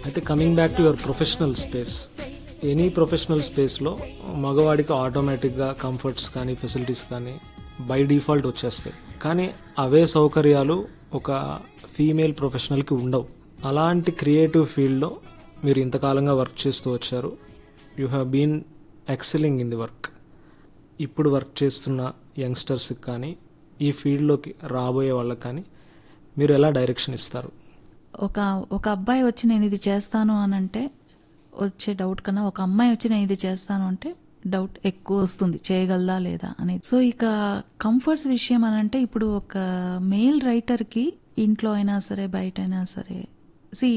అయితే coming back to your professional space any professional స్పేస్లో మగవాడికి ఆటోమేటిక్గా కంఫర్ట్స్ కానీ ఫెసిలిటీస్ కానీ బై డిఫాల్ట్ వచ్చేస్తాయి కానీ అవే సౌకర్యాలు ఒక ఫీమేల్ ప్రొఫెషనల్కి ఉండవు అలాంటి క్రియేటివ్ ఫీల్డ్లో మీరు ఇంతకాలంగా వర్క్ చేస్తూ వచ్చారు you have been excelling in the work ఇప్పుడు వర్క్ చేస్తున్న యంగ్స్టర్స్కి కానీ ఈ ఫీల్డ్లోకి రాబోయే వాళ్ళకి కానీ మీరు ఎలా డైరెక్షన్ ఇస్తారు ఒక ఒక అబ్బాయి వచ్చి నేను ఇది చేస్తాను అని అంటే వచ్చే డౌట్ కన్నా ఒక అమ్మాయి వచ్చి నేను ఇది చేస్తాను అంటే డౌట్ ఎక్కువ వస్తుంది చేయగలదా లేదా అనేది సో ఇక కంఫర్ట్స్ విషయం అని అంటే ఇప్పుడు ఒక మేల్ రైటర్ కి ఇంట్లో అయినా సరే బయట అయినా సరే